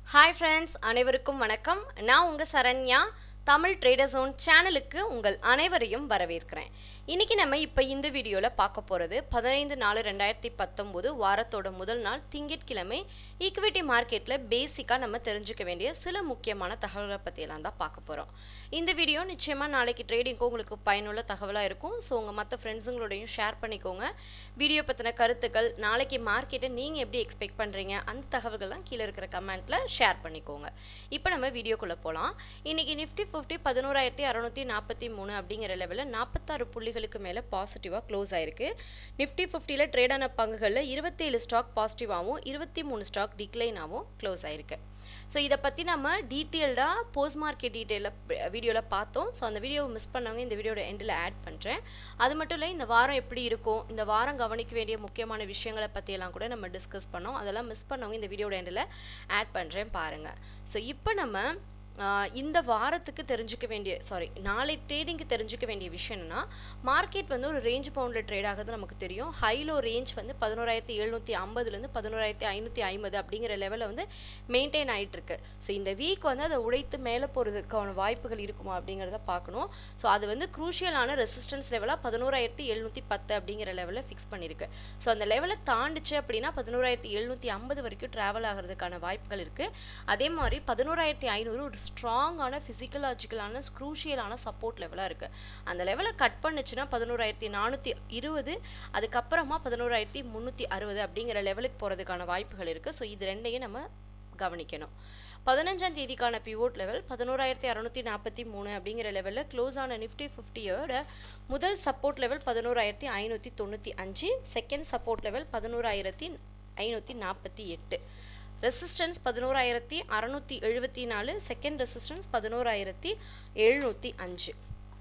hi friends அனைவருக்கும் வணக்கம் நான் உங்கள் சரண்யா தமிழ் ட்ரேடர் ஜோன் சேனலுக்கு உங்கள் அனைவரையும் வரவேற்கிறேன் இன்னைக்கு நம்ம இப்போ இந்த வீடியோவில் பார்க்க போகிறது பதினைந்து நாலு ரெண்டாயிரத்தி பத்தொம்போது வாரத்தோட முதல் நாள் திங்கட்கிழமை ஈக்விட்டி மார்க்கெட்டில் பேசிக்காக நம்ம தெரிஞ்சுக்க வேண்டிய சில முக்கியமான தகவல்களை பற்றியெல்லாம் தான் பார்க்க போகிறோம் இந்த வீடியோ நிச்சயமாக நாளைக்கு ட்ரேடிங்க்கு உங்களுக்கு பயனுள்ள தகவலாக இருக்கும் ஸோ உங்கள் மற்ற ஃப்ரெண்ட்ஸுங்களோடையும் ஷேர் பண்ணிக்கோங்க வீடியோ பற்றின கருத்துக்கள் நாளைக்கு மார்க்கெட்டை நீங்கள் எப்படி எக்ஸ்பெக்ட் பண்ணுறீங்க அந்த தகவல்கள்லாம் கீழே இருக்கிற கமெண்ட்டில் ஷேர் பண்ணிக்கோங்க இப்போ நம்ம வீடியோக்குள்ளே போகலாம் இன்னைக்கு நிஃப்டி ஃபிஃப்டி பதினோராயிரத்தி அறநூற்றி நாற்பத்தி மூணு அப்படிங்கிற லெவலில் நாற்பத்தாறு புள்ளிகளுக்கு மேலே பாசிட்டிவாக க்ளோஸ் ஆயிருக்கு நிஃப்டி ஃபிஃப்டியில் ட்ரேட் ஆன பங்குகளில் இருபத்தேழு ஸ்டாக் பாசிட்டிவாகவும் இருபத்தி மூணு ஸ்டாக் டிக்ளைனாகவும் க்ளோஸ் ஆயிருக்கு ஸோ இதை பற்றி நம்ம டீட்டெயில்டாக போஸ்ட் மார்க்கெட் டீட்டெயிலில் வீடியோவில் பார்த்தோம் ஸோ அந்த வீடியோவை மிஸ் பண்ணவங்க இந்த வீடியோட எண்டில் ஆட் பண்ணுறேன் அது மட்டும் இல்லை இந்த வாரம் எப்படி இருக்கும் இந்த வாரம் கவனிக்க வேண்டிய முக்கியமான விஷயங்களை பற்றியெல்லாம் கூட நம்ம டிஸ்கஸ் பண்ணோம் அதெல்லாம் மிஸ் பண்ணவங்க இந்த வீடியோட எண்டில் ஆட் பண்ணுறேன் பாருங்கள் ஸோ இப்போ நம்ம ஆஹ் இந்த வாரத்துக்கு தெரிஞ்சுக்க வேண்டிய சாரி நாளை ட்ரேடிங்க்கு தெரிஞ்சுக்க வேண்டிய விஷயம் என்னன்னா மார்க்கெட் வந்து ஒரு ரேஞ்ச் பவுண்டில் ட்ரேட் ஆகிறது நமக்கு தெரியும் ஹைலோ ரேஞ்ச் வந்து பதினோராயிரத்தி எழுநூற்றி ஐம்பதுலேருந்து பதினோராயிரத்தி ஐநூற்றி ஐம்பது அப்படிங்கிற லெவலில் வந்து மெயின்டைன் ஆகிட்டு இருக்கு ஸோ இந்த வீக் வந்து அதை உடைத்து மேலே போகிறதுக்கான வாய்ப்புகள் இருக்குமா அப்படிங்கிறத பார்க்கணும் ஸோ அது வந்து குரூஷியலான ரெசிஸ்டன்ஸ் லெவலாக பதினோராயிரத்தி எழுநூற்றி பத்து அப்படிங்கிற லெவலில் ஃபிக்ஸ் பண்ணியிருக்கு ஸோ அந்த லெவலை தாண்டிச்சு அப்படின்னா பதினோராயிரத்தி எழுநூற்றி ஐம்பது வரைக்கும் ட்ராவல் ஆகிறதுக்கான வாய்ப்புகள் இருக்குது அதே மாதிரி பதினோராயிரத்தி ஐநூறு ஒரு ஸ்ட்ராங்கான ஃபிசிக்கலாஜிக்கலான ஸ்க்ரூஷியலான சப்போர்ட் லெவலாக இருக்குது அந்த லெவலை கட் பண்ணுச்சுன்னா பதினோராயிரத்தி நானூற்றி இருபது அதுக்கப்புறமா பதினோராயிரத்தி முந்நூற்றி அறுபது அப்படிங்கிற லெவலுக்கு போகிறதுக்கான வாய்ப்புகள் இருக்குது ஸோ இது ரெண்டையும் நம்ம கவனிக்கணும் பதினஞ்சாம் தேதிக்கான பிவோட் லெவல் பதினோராயிரத்தி அறநூற்றி நாற்பத்தி மூணு அப்படிங்கிற லெவலில் க்ளோஸ் ஆன நிஃப்டி ஃபிஃப்டியோட முதல் சப்போர்ட் லெவல் பதினோராயிரத்தி ஐநூற்றி தொண்ணூற்றி அஞ்சு செகண்ட் சப்போர்ட் லெவல் பதினோராயிரத்தி ஐநூற்றி நாற்பத்தி எட்டு ரெசிஸ்டன்ஸ் பதினோராயிரத்தி அறநூற்றி எழுபத்தி நாலு செகண்ட் ரெசிஸ்டன்ஸ் பதினோராயிரத்தி எழுநூற்றி அஞ்சு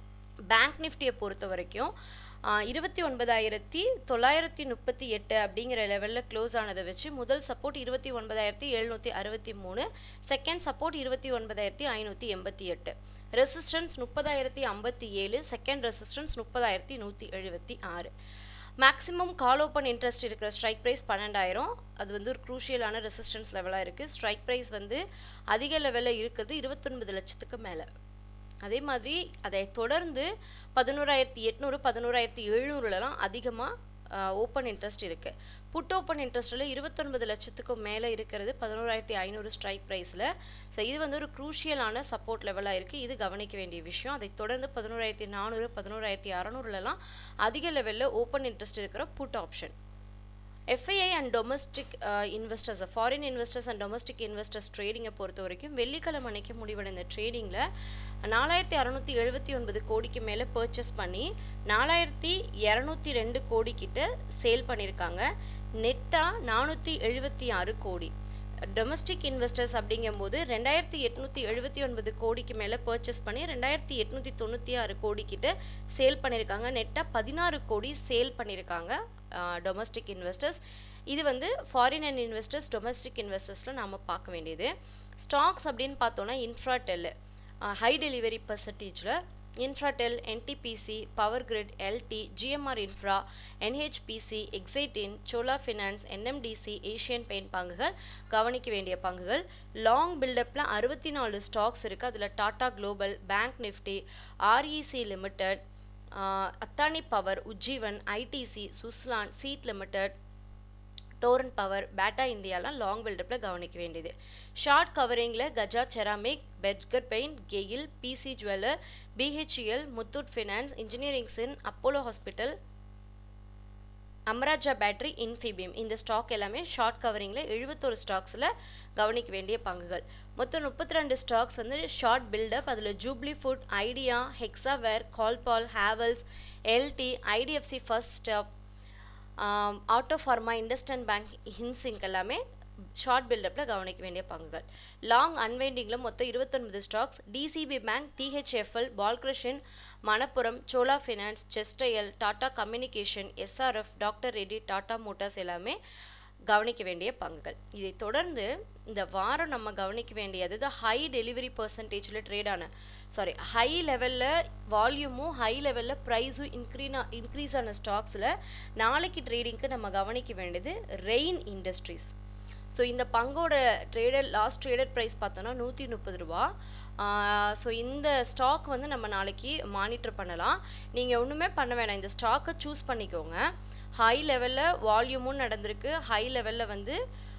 பேங்க் நிஃப்டியை பொறுத்த வரைக்கும் இருபத்தி ஒன்பதாயிரத்தி தொள்ளாயிரத்தி முப்பத்தி எட்டு அப்படிங்கிற லெவலில் க்ளோஸ் ஆனதை வச்சு முதல் சப்போர்ட் இருபத்தி ஒன்பதாயிரத்தி எழுநூற்றி அறுபத்தி மூணு செகண்ட் சப்போர்ட் இருபத்தி ஒன்பதாயிரத்தி ஐநூற்றி எண்பத்தி எட்டு ரெசிஸ்டன்ஸ் முப்பதாயிரத்தி ஐம்பத்தி ஏழு செகண்ட் ரெசிஸ்டன்ஸ் முப்பதாயிரத்தி நூற்றி எழுபத்தி ஆறு மேக்ஸிமம் கால் ஓப்பன் இன்ட்ரெஸ்ட் இருக்கிற ஸ்ட்ரைக் ப்ரைஸ் பன்னெண்டாயிரம் அது வந்து ஒரு க்ரூஷியலான ரெசிஸ்டன்ஸ் லெவலாக இருக்குது ஸ்ட்ரைக் ப்ரைஸ் வந்து அதிக லெவலில் இருக்கிறது இருபத்தொன்பது லட்சத்துக்கு மேலே அதே மாதிரி அதை தொடர்ந்து பதினோராயிரத்தி எட்நூறு பதினோராயிரத்தி எழுநூறுலலாம் அதிகமாக ஓப்பன் இன்ட்ரெஸ்ட் இருக்குது புட் ஓப்பன் இன்ட்ரெஸ்ட்டில் இருபத்தொன்பது லட்சத்துக்கும் மேலே இருக்கிறது பதினோராயிரத்தி ஐநூறு ஸ்ட்ரைக் ப்ரைஸில் ஸோ இது வந்து ஒரு க்ரூஷியலான சப்போர்ட் லெவலாக இருக்குது இது கவனிக்க வேண்டிய விஷயம் அதை தொடர்ந்து பதினோராயிரத்தி நானூறு பதினோராயிரத்தி அறநூறுலலாம் அதிக லெவலில் ஓப்பன் இன்ட்ரெஸ்ட் இருக்கிற put option FII and domestic investors foreign investors and domestic investors ட்ரேடிங்கை பொறுத்த வரைக்கும் வெள்ளிக்கிழமை அன்னைக்கு முடிவடைந்த ட்ரேடிங்கில் நாலாயிரத்தி அறநூற்றி எழுபத்தி ஒன்பது கோடிக்கு மேலே பர்ச்சேஸ் பண்ணி நாலாயிரத்தி இரநூத்தி ரெண்டு கோடி கிட்ட சேல் பண்ணியிருக்காங்க நெட்டாக நானூற்றி எழுபத்தி ஆறு கோடி டொமஸ்டிக் இன்வெஸ்டர்ஸ் அப்படிங்கும்போது ரெண்டாயிரத்தி எட்நூற்றி எழுபத்தி ஒன்பது கோடிக்கு மேலே பர்ச்சேஸ் பண்ணி ரெண்டாயிரத்தி எட்நூற்றி தொண்ணூற்றி ஆறு கோடி கிட்ட சேல் பண்ணியிருக்காங்க நெட்டாக பதினாறு கோடி சேல் பண்ணியிருக்காங்க டொமஸ்டிக் இன்வெஸ்டர்ஸ் இது வந்து ஃபாரின் அண்ட் இன்வெஸ்டர்ஸ் டொமஸ்டிக் இன்வெஸ்டர்ஸில் நாம் பார்க்க வேண்டியது ஸ்டாக்ஸ் அப்படின்னு பார்த்தோன்னா இன்ஃப்ராடெல் ஹை டெலிவரி பர்சன்டேஜில் Infratel NTPC power grid LT GMR infra NHPC எக்ஸைட்டின் Chola finance NMDC Asian paint பங்குகள் கவனிக்க வேண்டிய பங்குகள் லாங் பில்டப்பில் அறுபத்தி நாலு ஸ்டாக்ஸ் இருக்குது அதில் Tata global bank Nifty REC limited Adani power Ujjivan ITC Suzlon CEAT limited Torrent power Bata இந்தியாலாம் லாங் பில்டப்பில் கவனிக்க வேண்டியது ஷார்ட் கவரிங்கில் கஜா ceramic Berger paint GAIL PC jeweller BHEL Muthoot finance engineering சின் Apollo hospital Amara Raja battery Infibeam இந்த ஸ்டாக் எல்லாமே ஷார்ட் கவரிங்கில் எழுபத்தொரு ஸ்டாக்ஸில் கவனிக்க வேண்டிய பங்குகள் மொத்தம் முப்பத்தி ரெண்டு ஸ்டாக்ஸ் வந்து ஷார்ட் பில்டப் அதில் ஜூப்ளி ஃபுட் ஐடியா ஹெக்ஸாவேர் கால்பால் Havells LT IDFC first stop auto pharma IndusInd bank ஹின்சிங்க் எல்லாமே ஷார்ட் பில்டப்பில் கவனிக்க வேண்டிய பங்குகள் லாங் அன்வைண்டிங்கில் மொத்தம் இருபத்தொன்பது stocks DCB bank DHFL Balkrishnan Manappuram Chola finance செஸ்டைஎல் Tata communication SRF doctor Reddy Tata motors எல்லாமே கவனிக்க வேண்டிய பங்குகள் இதை தொடர்ந்து இந்த வாரம் நம்ம கவனிக்க வேண்டியது ஹை டெலிவரி பர்சன்டேஜில் ட்ரேட் ஆன சாரி ஹை லெவலில் வால்யூமும் ஹை லெவலில் ப்ரைஸும் இன்க்ரீனா இன்க்ரீஸ் ஆன ஸ்டாக்ஸில் நாளைக்கு ட்ரேடிங்க்கு நம்ம கவனிக்க வேண்டியது ரெயின் இண்டஸ்ட்ரீஸ் ஸோ இந்த பங்கோட ட்ரேடட் லாஸ்ட் ட்ரேடட் ப்ரைஸ் பார்த்தோன்னா நூற்றி முப்பது ரூபா ஸோ இந்த ஸ்டாக் வந்து நம்ம நாளைக்கு மானிட்டர் பண்ணலாம் நீங்கள் ஒன்றுமே பண்ண வேணாம் இந்த ஸ்டாக்கை சூஸ் பண்ணிக்கோங்க ஹை லெவலில் வால்யூமும் நடந்திருக்கு ஹை லெவலில் வந்து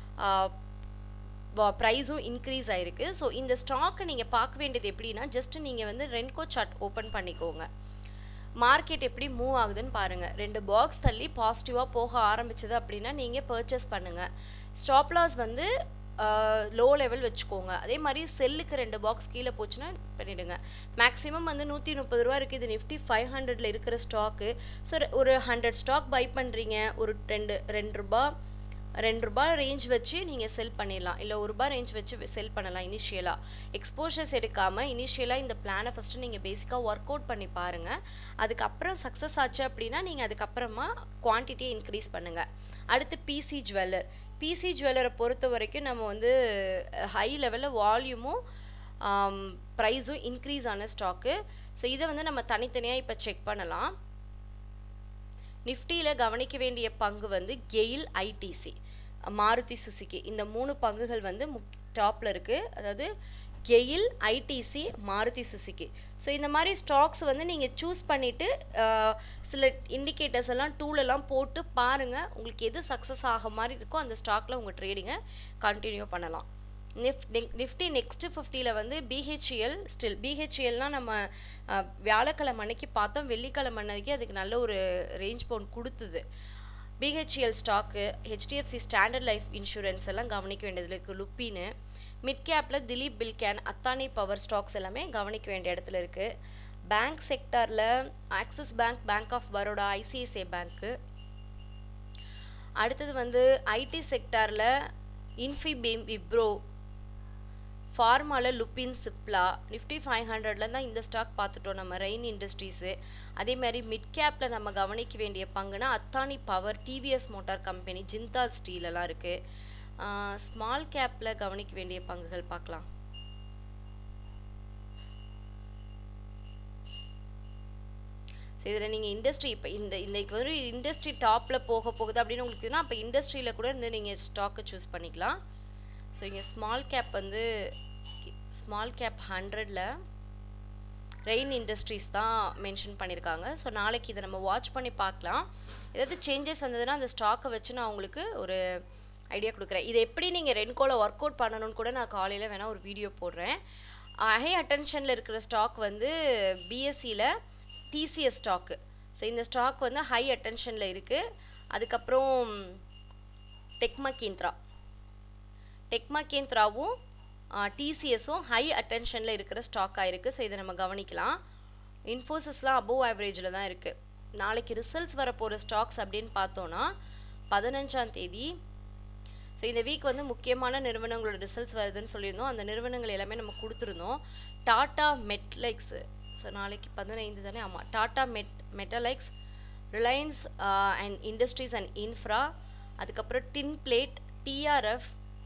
ப்ரைஸும் இன்க்ரீஸ் ஆயிருக்கு ஸோ இந்த ஸ்டாக்கை நீங்கள் பார்க்க வேண்டியது எப்படின்னா ஜஸ்ட் நீங்கள் வந்து ரென்கோ சார்ட் ஓப்பன் பண்ணிக்கோங்க மார்க்கெட் எப்படி மூவ் ஆகுதுன்னு பாருங்கள் ரெண்டு பாக்ஸ் தள்ளி பாசிட்டிவாக போக ஆரம்பிச்சது அப்படின்னா நீங்கள் பர்ச்சேஸ் பண்ணுங்கள் ஸ்டாப் லாஸ் வந்து லோ லெவல் வச்சுக்கோங்க அதே மாதிரி செல்லுக்கு ரெண்டு பாக்ஸ் கீழே போச்சுன்னா பண்ணிவிடுங்க மேக்ஸிமம் வந்து நூற்றி முப்பது ரூபா இருக்குது இது நிஃப்டி ஃபைவ் ஹண்ட்ரடில் இருக்கிற ஸ்டாக்கு ஸோ ஒரு ஹண்ட்ரட் ஸ்டாக் பை பண்ணுறீங்க ஒரு ரெண்டு ரெண்டு ரூபா ரெண்டு ரூபாய் ரேஞ்ச் வச்சு நீங்கள் செல் பண்ணிடலாம் இல்லை ஒரு ரூபாய் ரேஞ்ச் வச்சு செல் பண்ணலாம் இனிஷியலாக எக்ஸ்போஷர்ஸ் எடுக்காமல் இனிஷியலாக இந்த பிளானை ஃபஸ்ட்டு நீங்கள் பேசிக்காக ஒர்க் அவுட் பண்ணி பாருங்கள் அதுக்கப்புறம் சக்ஸஸ் ஆச்சு அப்படின்னா நீங்கள் அதுக்கப்புறமா குவான்டிட்டியை இன்க்ரீஸ் பண்ணுங்கள் அடுத்து பிசி ஜுவல்லர் பிசி ஜுவல்லரை பொறுத்த வரைக்கும் நம்ம வந்து ஹை லெவலில் வால்யூமும் ப்ரைஸும் இன்க்ரீஸ் ஆன ஸ்டாக்கு ஸோ இதை வந்து நம்ம தனித்தனியாக இப்போ செக் பண்ணலாம் நிஃப்டியில் கவனிக்க வேண்டிய பங்கு வந்து கெயில் ஐடிசி மாருதி சுசுகி இந்த மூணு பங்குகள் வந்து முக் டாப்பில் இருக்குது அதாவது GAIL ITC Maruti Suzuki so இந்த மாதிரி ஸ்டாக்ஸ் வந்து நீங்கள் சூஸ் பண்ணிவிட்டு சில இண்டிகேட்டர்ஸ் எல்லாம் டூலெல்லாம் போட்டு பாருங்கள் உங்களுக்கு எது சக்ஸஸ் ஆக மாதிரி இருக்கோ அந்த ஸ்டாக்கில் உங்கள் ட்ரேடிங்கை கண்டினியூ பண்ணலாம் நிஃப் நிஃப்டி நெக்ஸ்ட் ஃபிஃப்டியில் வந்து பிஹெச்இஎல் ஸ்டில் பிஹெச்இஎல்னால் நம்ம வியாழக்கிழமை அன்னைக்கு பார்த்தோம் வெள்ளிக்கிழமை அன்னைக்கு அதுக்கு நல்ல ஒரு ரேஞ்ச் பவுண்ட் கொடுத்தது பிஹெச்இஎல் ஸ்டாக்கு ஹெச்டிஎஃப்சி ஸ்டாண்டர்ட் லைஃப் இன்சூரன்ஸ் எல்லாம் கவனிக்க வேண்டியதில் இருக்குது லுப்பின்னு மிட் கேப்பில் திலீப் பில்கேன் அத்தானி பவர் ஸ்டாக்ஸ் எல்லாமே கவனிக்க வேண்டிய இடத்துல இருக்குது பேங்க் செக்டாரில் Axis bank bank of Baroda ICICI பேங்க்கு அடுத்தது வந்து ஐடி செக்டாரில் இன்ஃபிபீம் விப்ரோ ஃபார்மாவில் லுப்பின் சிப்லா நிஃப்டி ஃபைவ் ஹண்ட்ரடில் தான் இந்த ஸ்டாக் பார்த்துட்டோம் நம்ம ரெயின் இண்டஸ்ட்ரீஸு அதே மாதிரி மிட் கேப்பில் நம்ம கவனிக்க வேண்டிய பங்குனா Adani power TVS motor company Jindal steel எல்லாம் இருக்குது ஸ்மால் கேப்பில் கவனிக்க வேண்டிய பங்குகள் பார்க்கலாம் ஸோ இதில் நீங்கள் இண்டஸ்ட்ரி இப்போ இந்த இந்த ஒரு இண்டஸ்ட்ரி டாப்பில் போக போகுது அப்படின்னு உங்களுக்கு அப்போ இண்டஸ்ட்ரியில் கூட இருந்து நீங்கள் ஸ்டாக்கை சூஸ் பண்ணிக்கலாம் ஸோ இங்கே ஸ்மால் கேப் வந்து ஸ்மால் கேப் ஹண்ட்ரடில் ரெயின் இண்டஸ்ட்ரீஸ் தான் மென்ஷன் பண்ணியிருக்காங்க ஸோ நாளைக்கு இதை நம்ம வாட்ச் பண்ணி பார்க்கலாம் ஏதாவது சேஞ்சஸ் வந்ததுன்னா அந்த ஸ்டாக்கை வச்சு நான் உங்களுக்கு ஒரு ஐடியா கொடுக்குறேன் இதை எப்படி நீங்கள் ரென்கோவில் ஒர்க் அவுட் பண்ணணும்னு கூட நான் காலையில் வேணால் ஒரு வீடியோ போடுறேன் ஹை அட்டென்ஷனில் இருக்கிற ஸ்டாக் வந்து பிஎஸ்சியில் டிசிஎஸ் ஸ்டாக்கு ஸோ இந்த ஸ்டாக் வந்து ஹை அட்டென்ஷனில் இருக்குது அதுக்கப்புறம் டெக்மகேந்திரா டெக்மகேந்திராவும் டிசிஎஸும் ஹை அட்டென்ஷனில் இருக்கிற ஸ்டாக்காக இருக்குது ஸோ இதை நம்ம கவனிக்கலாம் இன்ஃபோசிஸ்லாம் அபோவ் ஆவரேஜில் தான் இருக்குது நாளைக்கு ரிசல்ட்ஸ் வரப்போகிற ஸ்டாக்ஸ் அப்படின்னு பார்த்தோன்னா பதினஞ்சாம் தேதி ஸோ இந்த வீக் வந்து முக்கியமான நிறுவனங்களோட ரிசல்ட்ஸ் வருதுன்னு சொல்லியிருந்தோம் அந்த நிறுவனங்கள் எல்லாமே நம்ம கொடுத்துருந்தோம் டாட்டா மெட்லைக்ஸு ஸோ நாளைக்கு பதினைந்து தானே ஆமாம் டாட்டா மெட் Metaliks Reliance and industries and infra அதுக்கப்புறம் tin plate TRF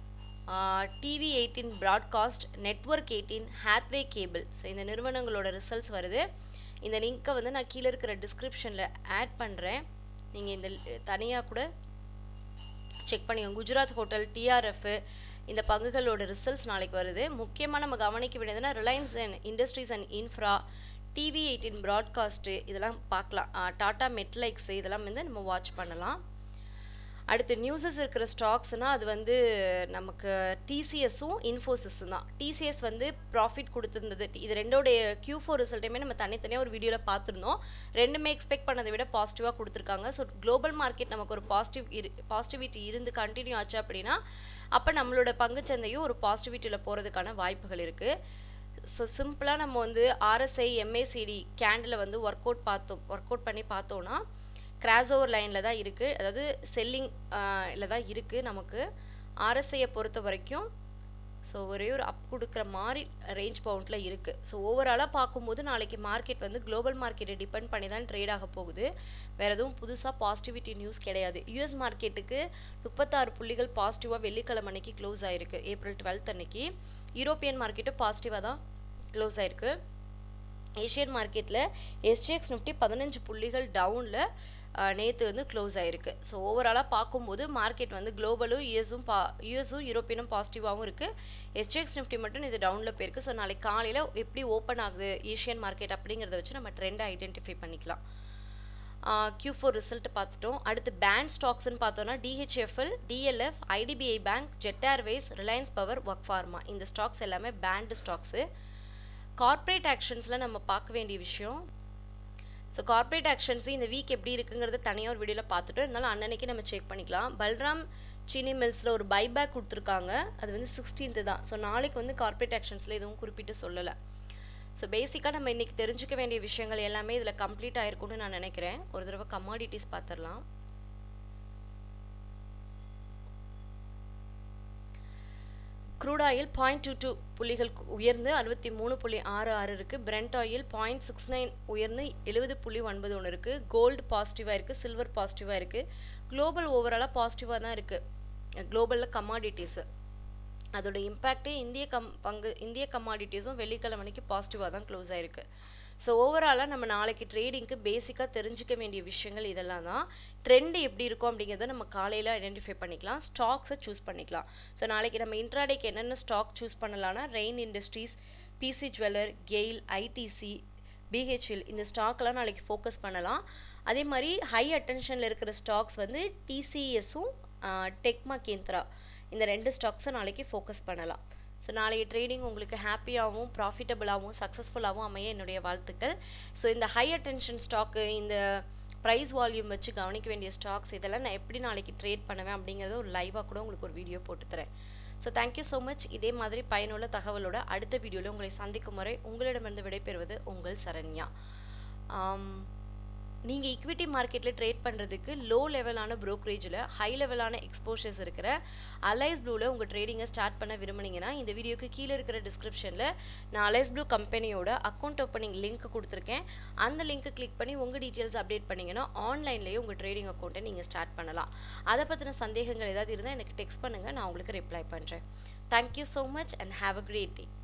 TV eighteen broadcast network eighteen Hathway cable so இந்த நிறுவனங்களோட ரிசல்ட்ஸ் வருது இந்த லிங்க்கை வந்து நான் கீழே இருக்கிற டிஸ்கிரிப்ஷனில் ஆட் பண்ணுறேன் நீங்கள் இந்த தனியாக கூட செக் பண்ணிக்கோங்க குஜராத் ஹோட்டல் டிஆர்எஃப் இந்த பங்குகளோட ரிசல்ட்ஸ் நாளைக்கு வருது முக்கியமாக நம்ம கவனிக்க வேண்டியதுன்னா Reliance and industries and infra TV eighteen broadcast இதெல்லாம் பார்க்கலாம் டாடா மெட்லைக்ஸ் இதெல்லாம் வந்து நம்ம வாட்ச் பண்ணலாம் அடுத்து நியூஸஸ் இருக்கிற ஸ்டாக்ஸ்னால் அது வந்து நமக்கு டிசிஎஸும் இன்ஃபோசிஸும் தான் டிசிஎஸ் வந்து ப்ராஃபிட் கொடுத்துருந்தது இது ரெண்டோடைய கியூ ஃபோர் ரிசல்ட்டையுமே நம்ம தனித்தனியாக ஒரு வீடியோவில் பார்த்துருந்தோம் ரெண்டுமே எக்ஸ்பெக்ட் பண்ணதை விட பாசிட்டிவாக கொடுத்துருக்காங்க ஸோ குளோபல் மார்க்கெட் நமக்கு ஒரு பாசிட்டிவ் இரு பாசிட்டிவிட்டி இருந்து கண்டினியூ ஆச்சு அப்படின்னா அப்போ நம்மளோட பங்குச்சந்தையும் ஒரு பாசிட்டிவிட்டியில் போகிறதுக்கான வாய்ப்புகள் இருக்குது ஸோ சிம்பிளாக நம்ம வந்து ஆர்எஸ்ஐ எம்ஏசிடி கேண்டில் வந்து ஒர்க் அவுட் பார்த்தோம் ஒர்க் அவுட் பண்ணி பார்த்தோன்னா கிராஸ் ஓவர் லைனில் தான் இருக்குது அதாவது செல்லிங் இதில் தான் இருக்குது நமக்கு ஆர்எஸ்ஐயை பொறுத்த வரைக்கும் ஸோ ஒரே ஒரு அப் கொடுக்குற மாதிரி ரேஞ்ச் பவுண்டில் இருக்குது ஸோ ஓவராலாக பார்க்கும்போது நாளைக்கு மார்க்கெட் வந்து குளோபல் மார்க்கெட்டை டிபெண்ட் பண்ணி தான் ட்ரேட் ஆக போகுது வேறு எதுவும் புதுசாக பாசிட்டிவிட்டி நியூஸ் கிடையாது யூஎஸ் மார்க்கெட்டுக்கு முப்பத்தாறு புள்ளிகள் பாசிட்டிவாக வெள்ளிக்கிழமை அன்னைக்கு க்ளோஸ் ஆயிருக்கு ஏப்ரல் டுவெல்த் அன்னைக்கு யூரோப்பியன் மார்க்கெட்டும் பாசிட்டிவாக தான் க்ளோஸ் ஆயிருக்கு ஏஷியன் மார்க்கெட்டில் எஸ்ஜிஎக்ஸ் நிஃப்டி பதினஞ்சு புள்ளிகள் டவுனில் நேற்று வந்து க்ளோஸ் ஆயிருக்கு ஸோ ஓவராலாக பார்க்கும்போது மார்க்கெட் வந்து குளோபலும் யூஎஸும் பா யூஎஸும் யூரோப்பியனும் பாசிட்டிவாகவும் இருக்குது எஸ்ஜிஎக்ஸ் நிஃப்டி மட்டும் இது டவுனில் போயிருக்கு ஸோ நாளைக்கு காலையில் எப்படி ஓப்பன் ஆகுது ஏஷியன் மார்க்கெட் அப்படிங்கிறத வச்சு நம்ம ட்ரெண்டை ஐடென்டிஃபை பண்ணிக்கலாம் க்யூ ஃபோர் ரிசல்ட் பார்த்துட்டோம் அடுத்து பேண்ட் ஸ்டாக்ஸ்னு பார்த்தோன்னா DHFL DLF IDBI bank Jet Airways Reliance power ஒர்க் ஃபார்மா இந்த ஸ்டாக்ஸ் எல்லாமே பேண்டு ஸ்டாக்ஸு கார்ப்பரேட் ஆக்ஷன்ஸில் நம்ம பார்க்க வேண்டிய விஷயம் ஸோ கார்ப்பரேட் ஆக்ஷன்ஸ் இந்த வீக் எப்படி இருக்குங்கிறத தனியாக ஒரு வீடியோவில் பார்த்துட்டோம் இருந்தாலும் அன்னன்னைக்கு நம்ம செக் பண்ணிக்கலாம் பல்ராம் சீனி மில்ஸில் ஒரு பைபேக் கொடுத்துருக்காங்க அது வந்து சிக்ஸ்டீன்த்து தான் ஸோ நாளைக்கு வந்து கார்ப்பரேட் ஆக்ஷன்ஸில் எதுவும் குறிப்பிட்டு சொல்லலை ஸோ பேசிக்காக நம்ம இன்றைக்கி தெரிஞ்சுக்க வேண்டிய விஷயங்கள் எல்லாமே இதில் கம்ப்ளீட் ஆயிருக்கும்னு நான் நினைக்கிறேன் ஒரு தடவை கமாடிட்டிஸ் பார்த்துடலாம் crude oil point two two புள்ளிகள் உயர்ந்து அறுபத்தி மூணு புள்ளி ஆறு ஆறு இருக்குது brent oil point six nine உயர்ந்து எழுபது புள்ளி ஒன்பது ஒன்று இருக்குது கோல்டு பாசிட்டிவாக இருக்குது சில்வர் பாசிட்டிவாக இருக்குது குளோபல் ஓவராலாக பாசிட்டிவாக தான் இருக்குது குளோபலில் கமாடிட்டிஸு அதோட இம்பேக்ட்டு இந்திய கம் பங்கு இந்திய கமாடிட்டிஸும் வெள்ளிக்கிழமைக்கு பாசிட்டிவாக தான் க்ளோஸ் ஆயிருக்கு ஸோ ஓவராலாக நம்ம நாளைக்கு ட்ரேடிங்க்கு பேசிக்காக தெரிஞ்சுக்க வேண்டிய விஷயங்கள் இதெல்லாம் தான் ட்ரெண்ட் எப்படி இருக்கும் அப்படிங்கிறத நம்ம காலையில் ஐடென்டிஃபை பண்ணிக்கலாம் ஸ்டாக்ஸை சூஸ் பண்ணிக்கலாம் ஸோ நாளைக்கு நம்ம இன்ட்ராடேக்கு என்னென்ன ஸ்டாக் சூஸ் பண்ணலாம்னா rain industries PC jeweller GAIL ITC BHEL இந்த ஸ்டாக்லாம் நாளைக்கு ஃபோக்கஸ் பண்ணலாம் அதே மாதிரி ஹை அட்டென்ஷனில் இருக்கிற ஸ்டாக்ஸ் வந்து டிசிஎஸும் டெக்மா கேந்திரா இந்த ரெண்டு ஸ்டாக்ஸை நாளைக்கு ஃபோக்கஸ் பண்ணலாம் ஸோ நாளைய ட்ரேடிங் உங்களுக்கு ஹாப்பியாகவும் ப்ராஃபிட்டபுளாகவும் சக்ஸஸ்ஃபுல்லாகவும் அமைய என்னுடைய வாழ்த்துக்கள் ஸோ இந்த ஹை அட்டென்ஷன் ஸ்டாக்கு இந்த ப்ரைஸ் வால்யூம் வச்சு கவனிக்க வேண்டிய ஸ்டாக்ஸ் இதெல்லாம் நான் எப்படி நாளைக்கு ட்ரேட் பண்ணுவேன் அப்படிங்கிறத ஒரு லைவாக கூட உங்களுக்கு ஒரு வீடியோ போட்டு தரேன் ஸோ தேங்க்யூ ஸோ மச் இதே மாதிரி பயனுள்ள தகவலோட அடுத்த வீடியோவில் உங்களை சந்திக்கும் வரை உங்களிடமிருந்து விடைபெறுவது உங்கள் சரண்யா நீங்கள் ஈக்விட்டி மார்க்கெட்டில் ட்ரேட் பண்ணுறதுக்கு லோ லெவலான ப்ரோக்கரேஜில் ஹை லெவலான எக்ஸ்போஷர்ஸ் இருக்கிற அலைஸ் ப்ளூவில் உங்கள் ட்ரேடிங்கை ஸ்டார்ட் பண்ண விரும்புனீங்கன்னா இந்த வீடியோக்கு கீழே இருக்கிற டிஸ்கிரிப்ஷனில் நான் அலைஸ் ப்ளூ கம்பெனியோட அக்கௌண்ட் ஓப்பனிங் லிங்க் கொடுத்துருக்கேன் அந்த லிங்க்கை கிளிக் பண்ணி உங்கள் டீட்டெயில்ஸ் அப்டேட் பண்ணிங்கன்னா ஆன்லைன்லேயே உங்கள் ட்ரேடிங் அக்கௌண்ட்டை நீங்கள் ஸ்டார்ட் பண்ணலாம் அதை பற்றின சந்தேகங்கள் ஏதாவது இருந்தால் எனக்கு டெக்ஸ்ட் பண்ணுங்கள் நான் உங்களுக்கு ரிப்ளை பண்ணுறேன் thank you so much and have a great day